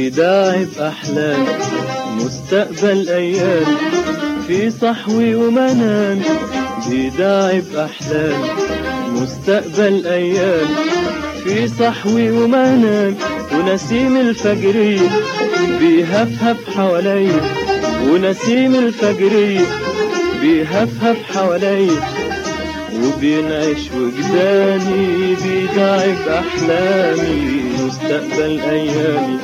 بيداعب أحلامي مستقبل أيامي في صحوي ومنامي بيداعب أحلامي مستقبل أيامي في صحوي ومنامي ونسيم الفجرية بيهفهف حواليا ونسيم الفجرية بيهفهف حواليا وبينعش وجداني بيداعب أحلامي مستقبل أيامي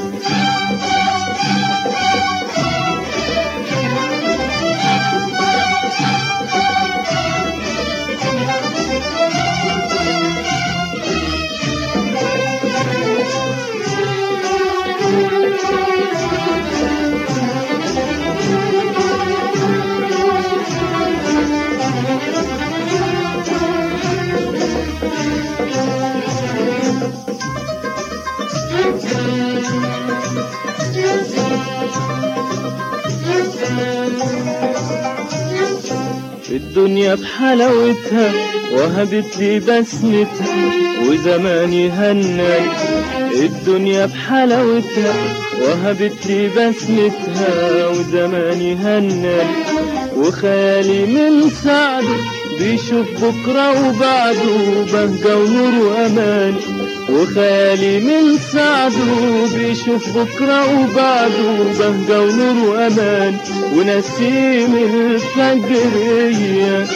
الدنيا بحلاوتها وهبت لي بسمتها وزماني هناني الدنيا بحلاوتها وهبت لي بسمتها وزماني هناني وخيالي من سعده بيشوف بكرة وبعده بهجة ونور وأمان وخيالي من سعده بيشوف بكرة وبعده بهجة ونور وأمان ونسيم الفجرية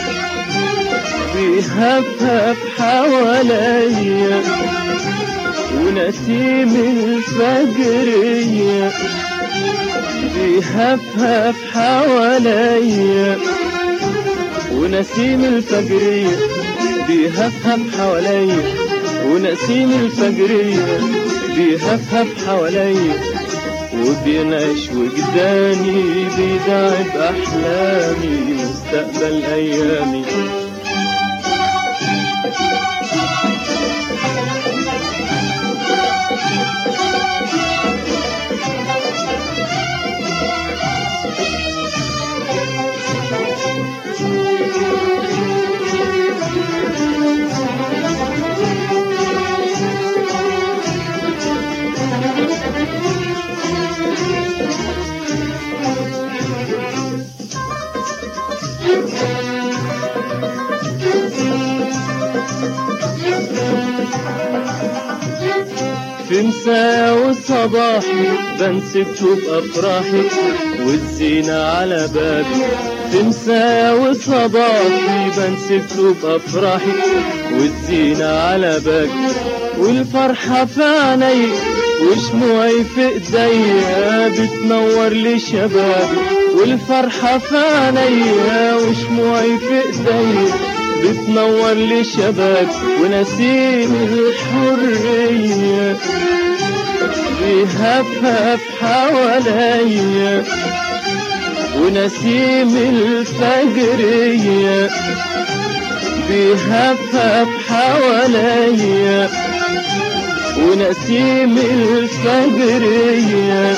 بيهفهف حواليا ونسيم الفجرية بيهفهف حواليا ونسيم الفجرية بيهفهف حواليا ونسيم الفجرية بيهفهف حواليا وبينعش وجداني بيداعب أحلامي مستقبل أيامي في مساء وصباحي بنسبته بأفراحي والزينة على بابي في مساء وصباحي بنسبته بأفراحي والزينة على بابي والفرحة في عيني وشموعي في ايديا بتنور لي شبابي والفرحة في عينيا وشموعي في ايديا بتنور لي شباب ونسيم الحرية بيهفهف حواليا ونسيم الفجرية بيهفهف حواليا ونسيم الفجرية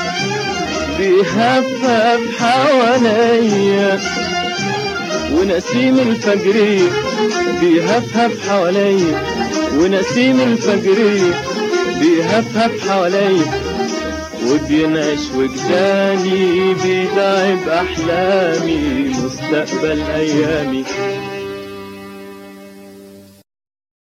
بيهفهف حواليا ونسيم الفجرية بيهفهف حواليا ونسيم الفجرية بيهفهف حواليا وبينعش وجداني بيداعب أحلامي مستقبل أيامي